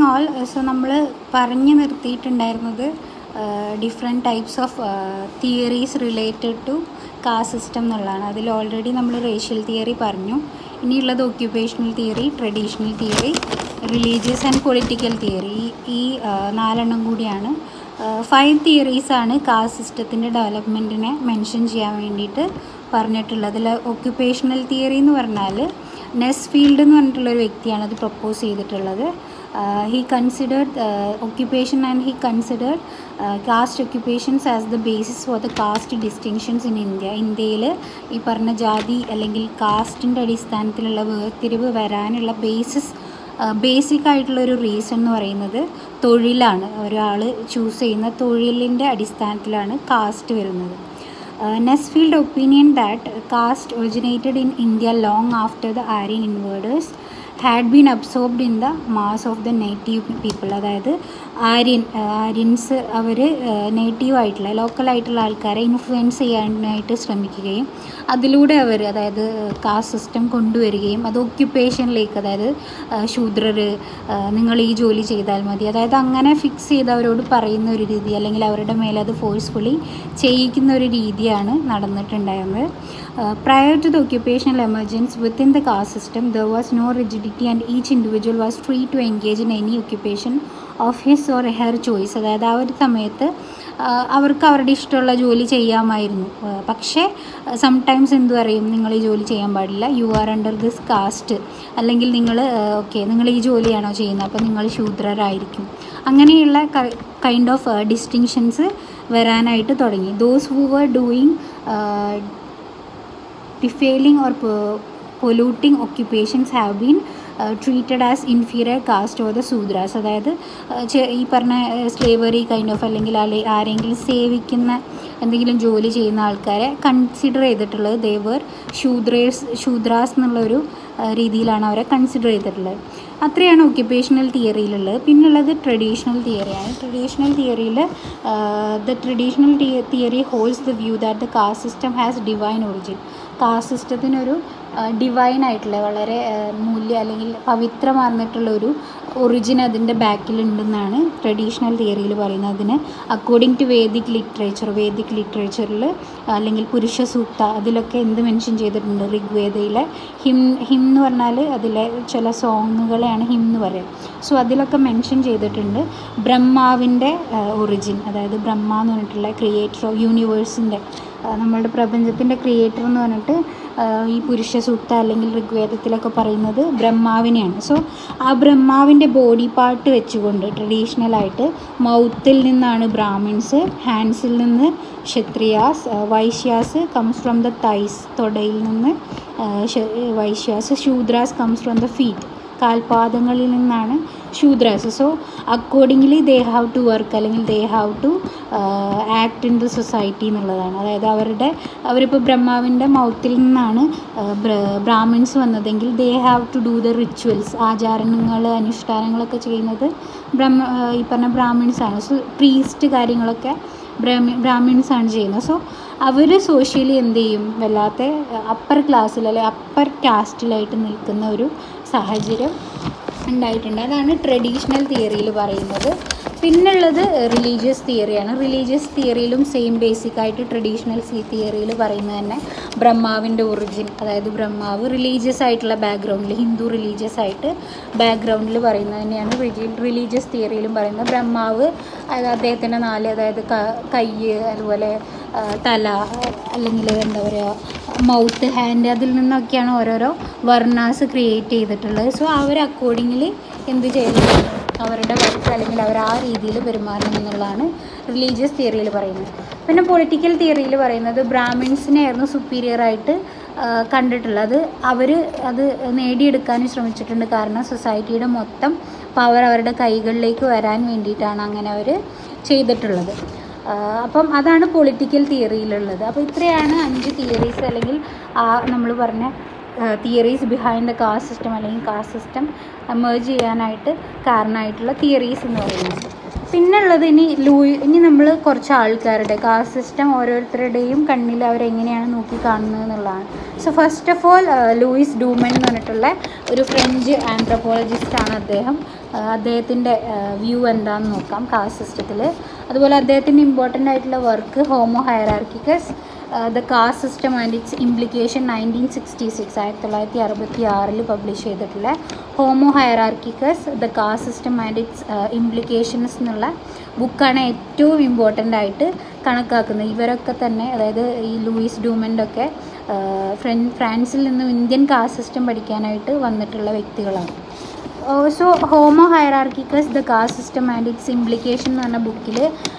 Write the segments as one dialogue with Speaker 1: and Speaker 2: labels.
Speaker 1: all also നമ്മൾ പറഞ്ഞു നിർത്തിയിട്ടുണ്ടായിരുന്നത് different types of theories related to caste system എന്നുള്ളതാണ് അതിൽ ഓൾറെഡി നമ്മൾ റേഷ്യൽ തിയറി പറഞ്ഞു ഇനിയുള്ളത് occupational theory traditional theory religious and political theory ഈ ഈ ആ, നാലെണ്ണം കൂടിയാണ് ഫൈവ് തിയറീസാണ് കാസ്റ്റ് സിസ്റ്റത്തിൻ്റെ ഡെവലപ്മെൻറ്റിനെ മെൻഷൻ ചെയ്യാൻ വേണ്ടിയിട്ട് പറഞ്ഞിട്ടുള്ളത് അതിൽ ഒക്യുപ്പേഷണൽ തിയറി എന്ന് പറഞ്ഞാൽ നെസ് ഫീൽഡ് എന്ന് പറഞ്ഞിട്ടുള്ളൊരു വ്യക്തിയാണ് അത് പ്രപ്പോസ് ചെയ്തിട്ടുള്ളത് he considered occupation and he considered caste occupations as the basis for the caste distinctions in India ഇന്ത്യയിൽ ഈ പറഞ്ഞ ജാതി അല്ലെങ്കിൽ കാസ്റ്റിൻ്റെ അടിസ്ഥാനത്തിലുള്ള വേർതിരിവ് വരാനുള്ള ബേസിസ് ബേസിക് ആയിട്ടുള്ള ഒരു റീസൺ എന്ന് പറയുന്നത് തൊഴിലാണ് ഒരാൾ ചൂസ് ചെയ്യുന്ന തൊഴിലിൻ്റെ അടിസ്ഥാനത്തിലാണ് കാസ്റ്റ് വരുന്നത് Nesfield opinion that caste originated in India long after the Aryan invaders had been absorbed in the mass of the native people അതായത് ആര്യൻ ആര്യൻസ് അവർ നേറ്റീവ് ആയിട്ടുള്ള ലോക്കലായിട്ടുള്ള ആൾക്കാരെ ഇൻഫ്ലുവൻസ് ചെയ്യാനായിട്ട് ശ്രമിക്കുകയും അതിലൂടെ അവർ അതായത് കാസ്റ്റ് സിസ്റ്റം കൊണ്ടുവരികയും അത് ഒക്യുപ്പേഷനിലേക്ക് അതായത് ശൂദ്രർ നിങ്ങൾ ഈ ജോലി ചെയ്താൽ മതി അതായത് അങ്ങനെ ഫിക്സ് ചെയ്ത് അവരോട് പറയുന്ന ഒരു രീതി അല്ലെങ്കിൽ അവരുടെ മേലെ അത് ഫോഴ്സ്ഫുള്ളി ചെയ്യിക്കുന്ന ഒരു രീതിയാണ് നടന്നിട്ടുണ്ടായിരുന്നത് prior to the occupational emergence within the caste system there was no rigidity and each individual was free to engage in any occupation of his or her choice അതായത് ആ ഒരു സമയത്ത് ആ, അവർക്ക് അവരുടെ ഇഷ്ടമുള്ള ജോലി ചെയ്യാമായിരുന്നു ആ, പക്ഷേ സംടൈംസ് എന്ത് പറയും നിങ്ങൾ ഈ ജോലി ചെയ്യാൻ പാടില്ല you are under this caste അല്ലെങ്കിൽ നിങ്ങൾ ഓക്കെ നിങ്ങൾ ഈ ജോലിയാണോ ചെയ്യുന്നത് അപ്പോൾ നിങ്ങൾ ശൂദ്രരായിരിക്കും അങ്ങനെയുള്ള കൈൻഡ് ഓഫ് ഡിസ്റ്റിങ്ഷൻസ് വരാനായിട്ട് തുടങ്ങി those who were doing defiling or polluting occupations have been treated as inferior caste or the Sudras അതായത് uh, ചെ- ഈ പറഞ്ഞ സ്ലേവറി കൈൻഡ് ഓഫ് അല്ലെങ്കിൽ ആലെ- ആരെങ്കിലും സേവിക്കുന്ന എന്തെങ്കിലും ജോലി ചെയ്യുന്ന ആൾക്കാരെ കൺസിഡർ ചെയ്തിട്ടുള്ളത് ദേവർ ശൂദ്രേസ് ശൂദ്രാസ് എന്നുള്ളൊരു uh, രീതിയിലാണ് അവരെ കൺസിഡർ ചെയ്തിട്ടുള്ളത് അത്രയാണ് ഒക്യുപ്പേഷണൽ തിയറിയിലുള്ളത് പിന്നുള്ളത് ട്രഡീഷണൽ തിയറിയാണ് ട്രഡീഷണൽ തിയറിയിൽ the traditional theory holds the view that the caste system has divine origin caste സിസ്റ്റത്തിനൊരു ഡിവൈൻ ആയിട്ടുള്ള വളരെ ആ, മൂല്യം അല്ലെങ്കിൽ പവിത്രമാർന്നിട്ടുള്ള ഒരു ഒറിജിൻ അതിൻ്റെ ബാക്കിലുണ്ടെന്നാണ് ട്രഡീഷണൽ തിയറിയിൽ പറയുന്നത് അതിന് according to Vedic literature Vedic ലിറ്ററേച്ചറിൽ അല്ലെങ്കിൽ പുരുഷ സൂക്ത അതിലൊക്കെ എന്ത് മെൻഷൻ ചെയ്തിട്ടുണ്ട് ഋഗ്വേദയിലെ ഹിം ഹിം എന്ന് പറഞ്ഞാൽ അതിലെ ചില സോങ്ങുകളെയാണ് ഹിം എന്ന് പറയുക സോ അതിലൊക്കെ മെൻഷൻ ചെയ്തിട്ടുണ്ട് ബ്രഹ്മാവിൻ്റെ ഒറിജിൻ അതായത് ബ്രഹ്മ എന്ന് പറഞ്ഞിട്ടുള്ള ക്രിയേറ്റർ ഓഫ് യൂണിവേഴ്സിൻ്റെ നമ്മളുടെ പ്രപഞ്ചത്തിൻ്റെ ക്രിയേറ്റർ എന്ന് പറഞ്ഞിട്ട് ആ, ഈ പുരുഷ സൂക്ത അല്ലെങ്കിൽ ഋഗ്വേദത്തിലൊക്കെ പറയുന്നത് ബ്രഹ്മാവിനെയാണ് സോ ആ ബ്രഹ്മാവിൻ്റെ ബോഡി പാർട്ട് വെച്ചുകൊണ്ട് ട്രഡീഷണലായിട്ട് മൗത്തിൽ നിന്നാണ് ബ്രാഹ്മിൺസ് ഹാൻഡ്സിൽ നിന്ന് ക്ഷത്രിയാസ് ആ, Vaishyas comes from the thighs തൊടയിൽ നിന്ന് ആ, ശ- Vaishyas Shudras comes from the feet കാൽപാദങ്ങളിൽ നിന്നാണ് Shudras so accordingly they have to work അല്ലെങ്കിൽ they have to act in the society എന്നുള്ളതാണ് അതായത് അവരുടെ അവരിപ്പോൾ ബ്രഹ്മാവിൻ്റെ മൗത്തിൽ നിന്നാണ് ബ്രാഹ്മിൺസ് വന്നതെങ്കിൽ they have to do the rituals ആചാരണങ്ങൾ അനുഷ്ഠാനങ്ങളൊക്കെ ചെയ്യുന്നത് ബ്രഹ്മ ആ, ഈ പറഞ്ഞ ബ്രാഹ്മിൺസ് ആണ് സോ പ്രീസ്റ്റ് കാര്യങ്ങളൊക്കെ ബ്രാഹ്മി ബ്രാഹ്മിൺസ് ആണ് ചെയ്യുന്നത് സോ അവർ സോഷ്യലി എന്ത് ചെയ്യും വല്ലാത്ത അപ്പർ ക്ലാസ്സിൽ അല്ലെങ്കിൽ അപ്പർ കാസ്റ്റിലായിട്ട് നിൽക്കുന്ന ഒരു സാഹചര്യം ഉണ്ടായിട്ടുണ്ട് അതാണ് ട്രഡീഷണൽ തിയറിയിൽ പറയുന്നത് പിന്നുള്ളത് റിലീജിയസ് തിയറിയാണ് റിലീജിയസ് തിയറിയിലും സെയിം ബേസിക് ആയിട്ട് ട്രഡീഷണൽ സി തിയറിയിൽ പറയുന്നത് തന്നെ ബ്രഹ്മാവിൻ്റെ ഒറിജിൻ അതായത് ബ്രഹ്മാവ് റിലീജിയസ് ആയിട്ടുള്ള ബാക്ക്ഗ്രൗണ്ടിൽ ഹിന്ദു റിലീജിയസ് ആയിട്ട് ബാക്ക്ഗ്രൗണ്ടിൽ പറയുന്നത് തന്നെയാണ് റിലീജിയസ് തിയറിയിലും പറയുന്നത് ബ്രഹ്മാവ് അത് അദ്ദേഹത്തിൻ്റെ നാല് അതായത് ക- കയ്യ് അതുപോലെ ആ, തല അല്ലെങ്കിൽ എന്താ പറയുക മൗത്ത് ഹാൻഡ് അതിൽ നിന്നൊക്കെയാണ് ഓരോരോ വർണ്ണാസ് ക്രിയേറ്റ് ചെയ്തിട്ടുള്ളത് സോ അവർ അക്കോർഡിംഗ്ലി എന്ത് ചെയ്യുന്നു അവരുടെ വർക്ക് അല്ലെങ്കിൽ അവർ ആ രീതിയിൽ പെരുമാറണം എന്നുള്ളതാണ് റിലീജിയസ് തിയറിയിൽ പറയുന്നത് പിന്നെ പൊളിറ്റിക്കൽ തിയറിയിൽ പറയുന്നത് ബ്രാഹ്മിൺസിനെ ആയിരുന്നു സുപ്പീരിയർ ആയിട്ട് ആ, കണ്ടിട്ടുള്ളത് അത് അവർ അത് നേടിയെടുക്കാനും ശ്രമിച്ചിട്ടുണ്ട് കാരണം സൊസൈറ്റിയുടെ മൊത്തം പവർ അവരുടെ കൈകളിലേക്ക് വരാൻ വേണ്ടിയിട്ടാണ് അങ്ങനെ അവർ ചെയ്തിട്ടുള്ളത് ആ, അപ്പം അതാണ് പൊളിറ്റിക്കൽ തിയറിയിലുള്ളത് അപ്പോൾ ഇത്രയാണ് അഞ്ച് തിയറീസ് അല്ലെങ്കിൽ ആ നമ്മൾ പറഞ്ഞ theories behind the caste system അല്ലെങ്കിൽ കാസ്റ്റ് സിസ്റ്റം എമേർജ് ചെയ്യാനായിട്ട് കാരണമായിട്ടുള്ള തിയറീസ് എന്ന് പറയുന്നത് പിന്നുള്ളത് ഇനി ലൂയി ഇനി നമ്മൾ കുറച്ച് ആൾക്കാരുടെ കാസ്റ്റ് സിസ്റ്റം ഓരോരുത്തരുടെയും കണ്ണിൽ അവരെങ്ങനെയാണ് നോക്കി കാണുന്നത് എന്നുള്ളതാണ് so first of all Louis Dumont എന്ന് പറഞ്ഞിട്ടുള്ള ഒരു ഫ്രഞ്ച് ആന്ത്രപ്പോളജിസ്റ്റ് ആണ് ആണ് അദ്ദേഹം ആ, അദ്ദേഹത്തിൻ്റെ വ്യൂ എന്താണെന്ന് നോക്കാം കാസ്റ്റ് സിസ്റ്റത്തിൽ അതുപോലെ അദ്ദേഹത്തിൻ്റെ ഇമ്പോർട്ടൻ്റ് ആയിട്ടുള്ള work Homo Hierarchicus the caste system and its implication nineteen sixty six ആയിരത്തി തൊള്ളായിരത്തി അറുപത്തി ആറിൽ പബ്ലിഷ് ചെയ്തിട്ടുള്ള Homo Hierarchicus the caste system and its implications എന്നുള്ള ബുക്കാണ് ഏറ്റവും ഇമ്പോർട്ടൻ്റ് ആയിട്ട് കണക്കാക്കുന്നത് ഇവരൊക്കെ തന്നെ അതായത് ഈ ലൂയിസ് ഡൂമൻ്റെ ഒക്കെ ഫ്രൻ ഫ്രാൻസിൽ നിന്നും ഇന്ത്യൻ കാസ്റ്റ് സിസ്റ്റം പഠിക്കാനായിട്ട് വന്നിട്ടുള്ള വ്യക്തികളാണ് so Homo Hierarchicus the caste system and its implication എന്ന് പറഞ്ഞ ബുക്കിൽ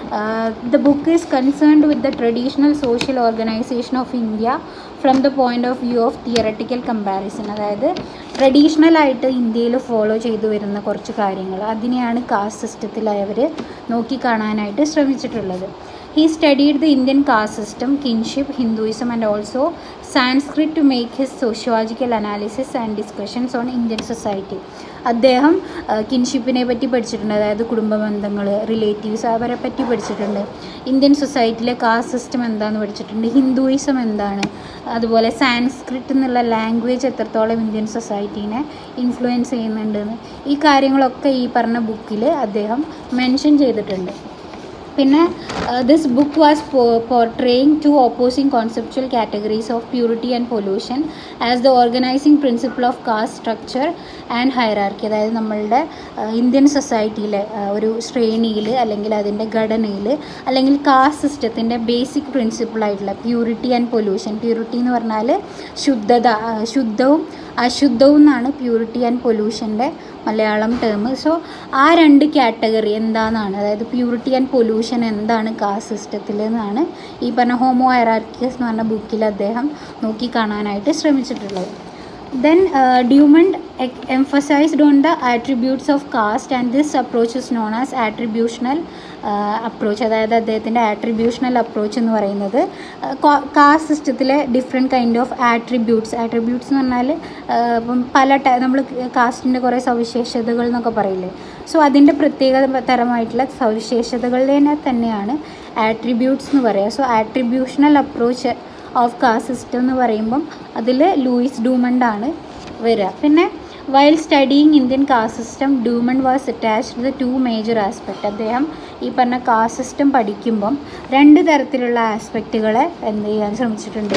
Speaker 1: the book is concerned with the traditional social organisation of India from the point of view of theoretical comparison അതായത് ട്രഡീഷണലായിട്ട് ഇന്ത്യയിൽ follow ചെയ്തു വരുന്ന കുറച്ച് കാര്യങ്ങൾ അതിനെയാണ് കാസ്റ്റ് സിസ്റ്റത്തിൽ അവർ നോക്കിക്കാണാനായിട്ട് ശ്രമിച്ചിട്ടുള്ളത് he studied the Indian caste system kinship Hinduism and also Sanskrit to make his sociological analysis and discussions on Indian society അദ്ദേഹം കിൻഷിപ്പിനെ പറ്റി പഠിച്ചിട്ടുണ്ട് അതായത് കുടുംബ ബന്ധങ്ങൾ റിലേറ്റീവ്സ് അവരെ പറ്റി പഠിച്ചിട്ടുണ്ട് ഇന്ത്യൻ സൊസൈറ്റിയിലെ കാസ്റ്റ് സിസ്റ്റം എന്താണെന്ന് പഠിച്ചിട്ടുണ്ട് ഹിന്ദുയിസം എന്താണ് അതുപോലെ സാൻസ്ക്രിറ്റ് എന്നുള്ള ലാംഗ്വേജ് എത്രത്തോളം ഇന്ത്യൻ സൊസൈറ്റീനെ ഇൻഫ്ലുവൻസ് ചെയ്യുന്നുണ്ടെന്ന് ഈ കാര്യങ്ങളൊക്കെ ഈ പറഞ്ഞ ബുക്കിൽ അദ്ദേഹം മെൻഷൻ ചെയ്തിട്ടുണ്ട് പിന്നെ this book was portraying two opposing conceptual categories of purity and pollution as the organising principle of caste structure and hierarchy അതായത് നമ്മളുടെ ഇന്ത്യൻ സൊസൈറ്റിയിലെ ഒരു ശ്രേണിയിൽ അല്ലെങ്കിൽ അതിൻ്റെ ഘടനയിൽ അല്ലെങ്കിൽ കാസ്റ്റ് സിസ്റ്റത്തിൻ്റെ ബേസിക് പ്രിൻസിപ്പിളായിട്ടുള്ള പ്യൂരിറ്റി ആൻഡ് പൊല്യൂഷൻ പ്യൂരിറ്റി എന്ന് പറഞ്ഞാൽ ശുദ്ധത ആ, ശുദ്ധവും അശുദ്ധവും എന്നാണ് പ്യൂരിറ്റി ആൻഡ് പൊല്യൂഷൻ്റെ മലയാളം ടേം സോ ആ രണ്ട് കാറ്റഗറി എന്താണെന്നാണ് അതായത് പ്യൂരിറ്റി ആൻഡ് പൊല്യൂഷൻ എന്താണ് കാസ്റ്റ് സിസ്റ്റത്തിൽ എന്നാണ് ഈ പറഞ്ഞ ഹോമോ ഹയറാർക്കിയസ് എന്ന് പറഞ്ഞ ബുക്കിൽ അദ്ദേഹം നോക്കി കാണാനായിട്ട് ശ്രമിച്ചിട്ടുള്ളത് then Dumont emphasized on the attributes of caste and this approach is known as attributional approach അതായത് അദ്ദേഹത്തിൻ്റെ ആട്രിബ്യൂഷണൽ അപ്രോച്ച് എന്ന് പറയുന്നത് കാസ്റ്റ് സിസ്റ്റത്തിലെ different kind of attributes attributes എന്ന് പറഞ്ഞാൽ ഇപ്പം പല ടൈ നമ്മൾ കാസ്റ്റിൻ്റെ കുറേ സവിശേഷതകൾ എന്നൊക്കെ പറയില്ലേ സോ അതിൻ്റെ പ്രത്യേക തരമായിട്ടുള്ള സവിശേഷതകളിനെ തന്നെയാണ് ആട്രിബ്യൂട്ട്സ് എന്ന് പറയുക so attributional approach of caste system എന്ന് പറയുമ്പം അതിൽ ലൂയിസ് ഡൂമണ്ടാണ് വരിക പിന്നെ while studying Indian caste system Dumont was attached the two major aspect അദ്ദേഹം ഈ പറഞ്ഞ കാസ്റ്റ് സിസ്റ്റം പഠിക്കുമ്പം രണ്ട് തരത്തിലുള്ള ആസ്പെക്റ്റുകളെ എന്ത് ചെയ്യാൻ ശ്രമിച്ചിട്ടുണ്ട്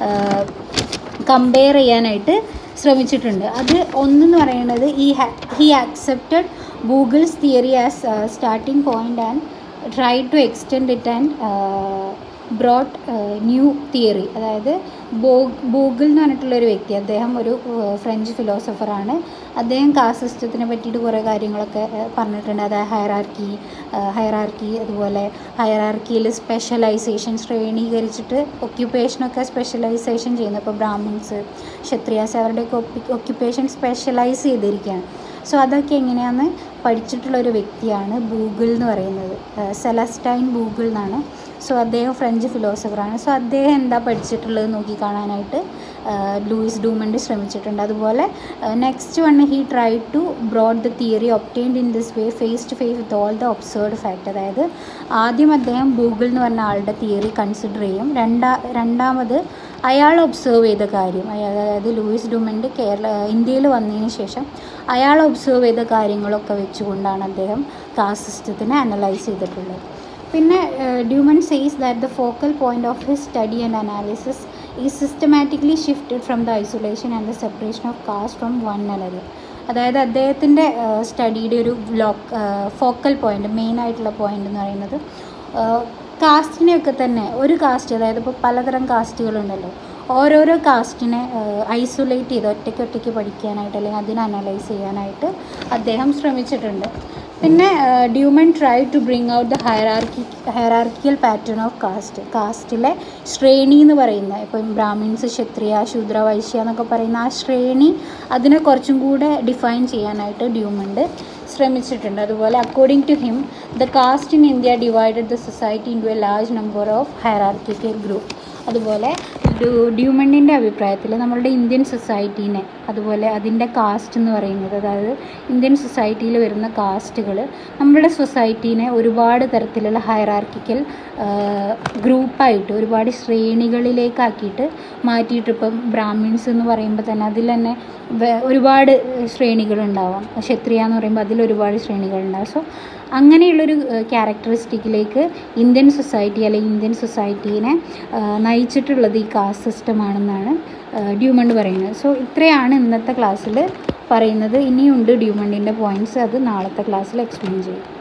Speaker 1: കമ്പയർ ചെയ്യാനായിട്ട് ശ്രമിച്ചിട്ടുണ്ട് അത് ഒന്നെന്ന് പറയുന്നത് ഈ he accepted Bougle's theory as starting point and try to extend it and brought new theory അതായത് ബോ ബോഗിൾ എന്ന് പറഞ്ഞിട്ടുള്ളൊരു വ്യക്തി അദ്ദേഹം ഒരു ഫ്രഞ്ച് ഫിലോസഫറാണ് അദ്ദേഹം കാസ്റ്റ് സിസ്റ്റത്തിനെ പറ്റിയിട്ട് കുറേ കാര്യങ്ങളൊക്കെ ഏഹ്, പറഞ്ഞിട്ടുണ്ട് അതായത് ഹയറാർക്കി ഹയറാർക്കി അതുപോലെ ഹയറാർക്കിയിൽ സ്പെഷ്യലൈസേഷൻ ശ്രേണീകരിച്ചിട്ട് ഒക്യുപ്പേഷനൊക്കെ സ്പെഷ്യലൈസേഷൻ ചെയ്യുന്നു ഇപ്പോൾ ബ്രാഹ്മിൻസ് ക്ഷത്രിയാസ് അവരുടെയൊക്കെ ഒക്യുപ്പേഷൻ സ്പെഷ്യലൈസ് ചെയ്തിരിക്കുകയാണ് സോ അതൊക്കെ എങ്ങനെയാണെന്ന് പഠിച്ചിട്ടുള്ള ഒരു വ്യക്തിയാണ് ബൂഗിൾ എന്ന് പറയുന്നത് ഏഹ്, സെലസ്റ്റൈൻ ബൂഗിൾ എന്നാണ് സോ അദ്ദേഹം ഫ്രഞ്ച് ഫിലോസഫറാണ് സോ അദ്ദേഹം എന്താ പഠിച്ചിട്ടുള്ളത് നോക്കി കാണാനായിട്ട് ഏഹ്, ലൂയിസ് ഡൂമണ്ട് ശ്രമിച്ചിട്ടുണ്ട് അതുപോലെ next one he try to broad the theory obtained in this way face to face with all the observed fact അതായത് ആദ്യം അദ്ദേഹം ഗൂഗിൾ എന്ന് പറഞ്ഞ ആളുടെ തിയറി കൺസിഡർ ചെയ്യും രണ്ടാ രണ്ടാമത് അയാൾ ഒബ്സേർവ് ചെയ്ത കാര്യം അയാൾ അതായത് ലൂയിസ് ഡുമൻ്റെ കേരള ഇന്ത്യയിൽ വന്നതിന് ശേഷം അയാൾ ഒബ്സേർവ് ചെയ്ത കാര്യങ്ങളൊക്കെ വെച്ചുകൊണ്ടാണ് അദ്ദേഹം കാസ്റ്റ് സിസ്റ്റത്തിനെ അനലൈസ് ചെയ്തിട്ടുള്ളത് പിന്നെ Dumont says that the focal point of his study and analysis is systematically shifted from the isolation and the separation of caste from one another അതായത് അദ്ദേഹത്തിൻ്റെ സ്റ്റഡിയുടെ ഒരു ബ്ലോക്ക് ഫോക്കൽ പോയിന്റ് മെയിൻ ആയിട്ടുള്ള point എന്ന് പറയുന്നത് കാസ്റ്റിനെയൊക്കെ തന്നെ ഒരു കാസ്റ്റ് അതായത് ഇപ്പോൾ പലതരം കാസ്റ്റുകളുണ്ടല്ലോ ഓരോരോ കാസ്റ്റിനെ ഐസൊലേറ്റ് ചെയ്ത് ഒറ്റയ്ക്ക് ഒറ്റയ്ക്ക് പഠിക്കാനായിട്ട് അല്ലെങ്കിൽ അതിനെ അനലൈസ് ചെയ്യാനായിട്ട് അദ്ദേഹം ശ്രമിച്ചിട്ടുണ്ട് പിന്നെ Dumont try to bring out the hierarchy hierarchical pattern of caste കാസ്റ്റിലെ ശ്രേണി എന്ന് പറയുന്ന ഇപ്പം ബ്രാഹ്മിൻസ് ക്ഷത്രിയ ശൂദ്ര വൈശ്യ എന്നൊക്കെ പറയുന്ന ആ ശ്രേണി അതിനെ കുറച്ചും കൂടെ ഡിഫൈൻ ചെയ്യാനായിട്ട് ഡ്യൂമണ്ട് ശ്രമിച്ചിട്ടുണ്ട് അതുപോലെ according to him the caste in India divided the society into a large number of hierarchical group അതുപോലെ ഡ്യൂമണ്ടിൻ്റെ അഭിപ്രായത്തിൽ നമ്മളുടെ ഇന്ത്യൻ സൊസൈറ്റീനെ അതുപോലെ അതിൻ്റെ കാസ്റ്റ് എന്ന് പറയുന്നത് അതായത് ഇന്ത്യൻ സൊസൈറ്റിയിൽ വരുന്ന കാസ്റ്റുകൾ നമ്മുടെ സൊസൈറ്റീനെ ഒരുപാട് തരത്തിലുള്ള ഹയറാർക്കിക്കൽ ഗ്രൂപ്പായിട്ട് ഒരുപാട് ശ്രേണികളിലേക്കാക്കിയിട്ട് മാറ്റിയിട്ട് ഇപ്പം ബ്രാഹ്മിൻസ് എന്ന് പറയുമ്പോൾ തന്നെ അതിൽ തന്നെ വേ- ഒരുപാട് ശ്രേണികളുണ്ടാവാം ക്ഷത്രിയ എന്ന് പറയുമ്പോൾ അതിൽ ഒരുപാട് ശ്രേണികളുണ്ടാവും സോ അങ്ങനെയുള്ളൊരു ക്യാരക്ടറിസ്റ്റിക്കിലേക്ക് ഇന്ത്യൻ സൊസൈറ്റി അല്ലെങ്കിൽ ഇന്ത്യൻ സൊസൈറ്റീനെ നയിച്ചിട്ടുള്ളത് ഈ കാസ്റ്റ് സിസ്റ്റമാണെന്നാണ് ഡ്യൂമണ്ട് പറയുന്നത് സോ ഇത്രയാണ് ഇന്നത്തെ ക്ലാസ്സിൽ പറയുന്നത് ഇനിയുണ്ട് ഡ്യൂമണ്ടിൻ്റെ പോയിൻറ്റ്സ് അത് നാളത്തെ ക്ലാസ്സിൽ എക്സ്പ്ലെയിൻ ചെയ്യും